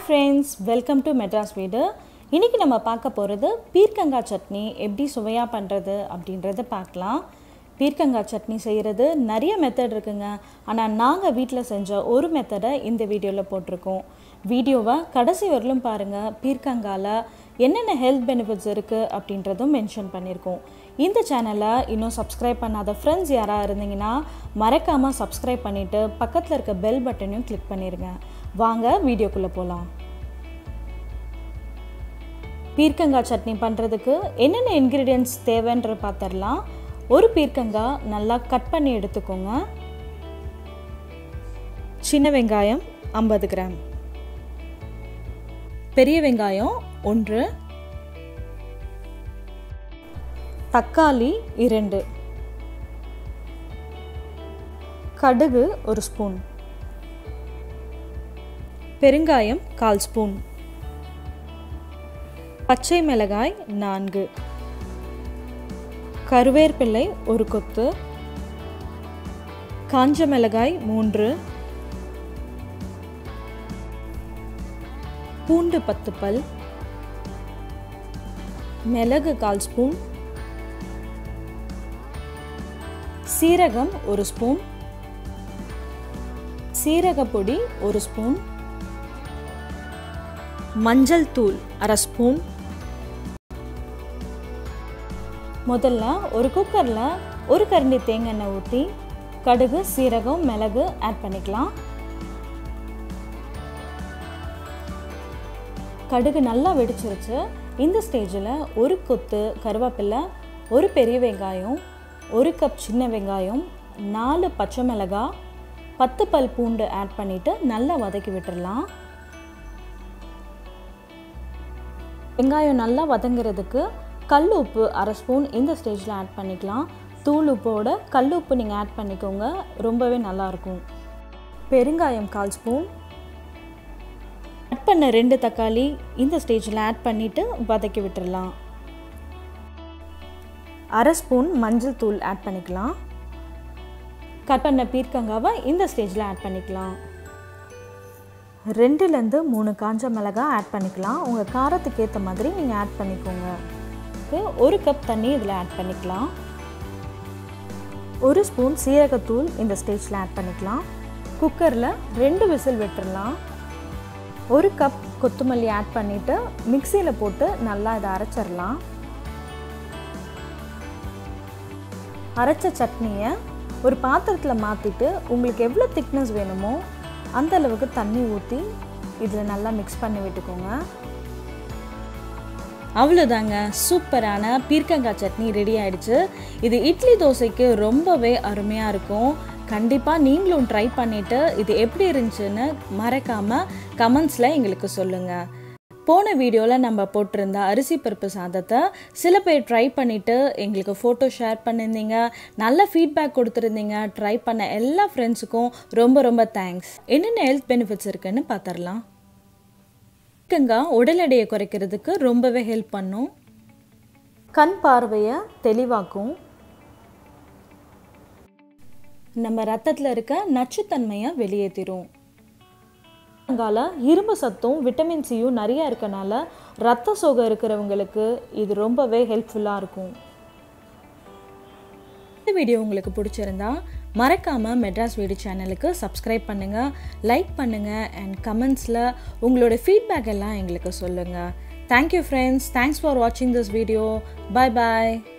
friends welcome to Madras வீடு இன்றைக்கி நம்ம பார்க்க போகிறது பீர்க்கங்காய் சட்னி எப்படி சுவையாக பண்ணுறது அப்படின்றத பார்க்கலாம் பீர்க்கங்காய் சட்னி செய்கிறது நிறைய மெத்தட் இருக்குங்க ஆனால் நாங்கள் வீட்டில் செஞ்ச ஒரு மெத்தடை இந்த வீடியோவில் போட்டிருக்கோம் வீடியோவை கடைசி வரலும் பாருங்கள் பீர்க்கங்காயில் என்னென்ன ஹெல்த் பெனிஃபிட்ஸ் இருக்குது அப்படின்றதும் மென்ஷன் பண்ணியிருக்கோம் இந்த சேனலை இன்னும் சப்ஸ்கிரைப் பண்ணாத ஃப்ரெண்ட்ஸ் யாராக இருந்தீங்கன்னா மறக்காமல் சப்ஸ்கிரைப் பண்ணிவிட்டு பக்கத்தில் இருக்க பெல் பட்டனையும் கிளிக் பண்ணிடுங்க வாங்க வீடியோக்குள்ளே போகலாம் பீர்க்கங்காய் சட்னி பண்ணுறதுக்கு என்னென்ன இன்க்ரீடியன்ட்ஸ் தேவைன்ற பார்த்துடலாம் ஒரு பீர்க்கங்காய் நல்லா கட் பண்ணி எடுத்துக்கோங்க சின்ன வெங்காயம் ஐம்பது கிராம் பெரிய வெங்காயம் ஒன்று தக்காளி இரண்டு கடுகு ஒரு ஸ்பூன் பெருங்காயம் கால் ஸ்பூன் பச்சை மிளகாய் நான்கு கருவேப்பிள்ளை ஒரு கொத்து காஞ்ச மிளகாய் மூன்று பூண்டு பத்து பல் மிளகு கால் ஸ்பூன் சீரகம் ஒரு ஸ்பூன் சீரக பொடி ஒரு ஸ்பூன் மஞ்சள் தூள் அரை ஸ்பூன் முதல்ல ஒரு குக்கரில் ஒரு கரண்டி தேங்காய் எண்ணெய் ஊற்றி கடுகு சீரகம் மிளகு ஆட் பண்ணிக்கலாம் கடுகு நல்லா வெடிச்சிருச்சு இந்த ஸ்டேஜில் ஒரு கொத்து கருவேப்பிலை ஒரு பெரிய வெங்காயம் ஒரு கப் சின்ன வெங்காயம் நாலு பச்சை மிளகாய் பத்து பல் பூண்டு ஆட் பண்ணிவிட்டு நல்லா வதக்கி விட்டுடலாம் வெங்காயம் நல்லா வதங்குறதுக்கு கல் உப்பு அரை ஸ்பூன் இந்த ஸ்டேஜில் ஆட் பண்ணிக்கலாம் தூள் உப்போட கல் உப்பு நீங்கள் ஆட் பண்ணிக்கோங்க ரொம்பவே நல்லாயிருக்கும் பெருங்காயம் கால் ஸ்பூன் கட் பண்ண ரெண்டு தக்காளி இந்த ஸ்டேஜில் ஆட் பண்ணிவிட்டு வதக்கி விட்டுடலாம் அரை ஸ்பூன் மஞ்சள் தூள் ஆட் பண்ணிக்கலாம் கட் பண்ண பீர்க்கங்காவை இந்த ஸ்டேஜில் ஆட் பண்ணிக்கலாம் ரெண்டுலேருந்து மூணு காஞ்ச மிளகாய் ஆட் பண்ணிக்கலாம் உங்கள் காரத்துக்கு ஏற்ற மாதிரி நீங்கள் ஆட் பண்ணிக்கோங்க ஒரு கப் தண்ணி இதில் ஆட் பண்ணிக்கலாம் ஒரு ஸ்பூன் சீரகத்தூள் இந்த ஸ்டேஜில் ஆட் பண்ணிக்கலாம் குக்கரில் ரெண்டு விசில் விட்டுடலாம் ஒரு கப் கொத்தமல்லி ஆட் பண்ணிவிட்டு மிக்சியில் போட்டு நல்லா இதை அரைச்சிடலாம் அரைச்ச சட்னியை ஒரு பாத்திரத்தில் மாற்றிட்டு உங்களுக்கு எவ்வளோ திக்னஸ் வேணுமோ அந்த அளவுக்கு தண்ணி ஊற்றி இதில் நல்லா மிக்ஸ் பண்ணி விட்டுக்கோங்க அவ்வளோதாங்க சூப்பரான பீர்க்கங்காய் சட்னி ரெடி ஆயிடுச்சு இது இட்லி தோசைக்கு ரொம்பவே அருமையாக இருக்கும் கண்டிப்பாக நீங்களும் ட்ரை பண்ணிவிட்டு இது எப்படி இருந்துச்சுன்னு மறக்காமல் கமெண்ட்ஸில் எங்களுக்கு சொல்லுங்கள் போன வீடியோவில் நம்ம போட்டிருந்த அரிசி பருப்பு சாதத்தை சில பேர் ட்ரை பண்ணிவிட்டு எங்களுக்கு ஃபோட்டோ ஷேர் பண்ணியிருந்தீங்க நல்ல ஃபீட்பேக் கொடுத்துருந்தீங்க ட்ரை பண்ண எல்லா ஃப்ரெண்ட்ஸுக்கும் ரொம்ப ரொம்ப தேங்க்ஸ் என்னென்ன ஹெல்த் பெனிஃபிட்ஸ் இருக்குன்னு பார்த்துடலாம் பீர்க்கங்காய் உடல் எடையை குறைக்கிறதுக்கு ரொம்பவே ஹெல்ப் பண்ணும் கண் பார்வையை தெளிவாக்கும் நம்ம ரத்தத்தில் இருக்க நச்சுத்தன்மையை வெளியேற்றிடும் பீர்க்கங்கால இரும்பு சத்தும் விட்டமின் சியும் நிறைய இருக்கனால ரத்த சோகை இருக்கிறவங்களுக்கு இது ரொம்பவே ஹெல்ப்ஃபுல்லாக இருக்கும் இந்த வீடியோ உங்களுக்கு பிடிச்சிருந்தா மறக்காமல் மெட்ராஸ் வீடு சேனலுக்கு சப்ஸ்கிரைப் பண்ணுங்கள் லைக் பண்ணுங்கள் அண்ட் கமெண்ட்ஸில் உங்களோட ஃபீட்பேக் எல்லாம் எங்களுக்கு சொல்லுங்கள் தேங்க்யூ ஃப்ரெண்ட்ஸ் தேங்க்ஸ் ஃபார் வாட்சிங் திஸ் வீடியோ பாய் பாய்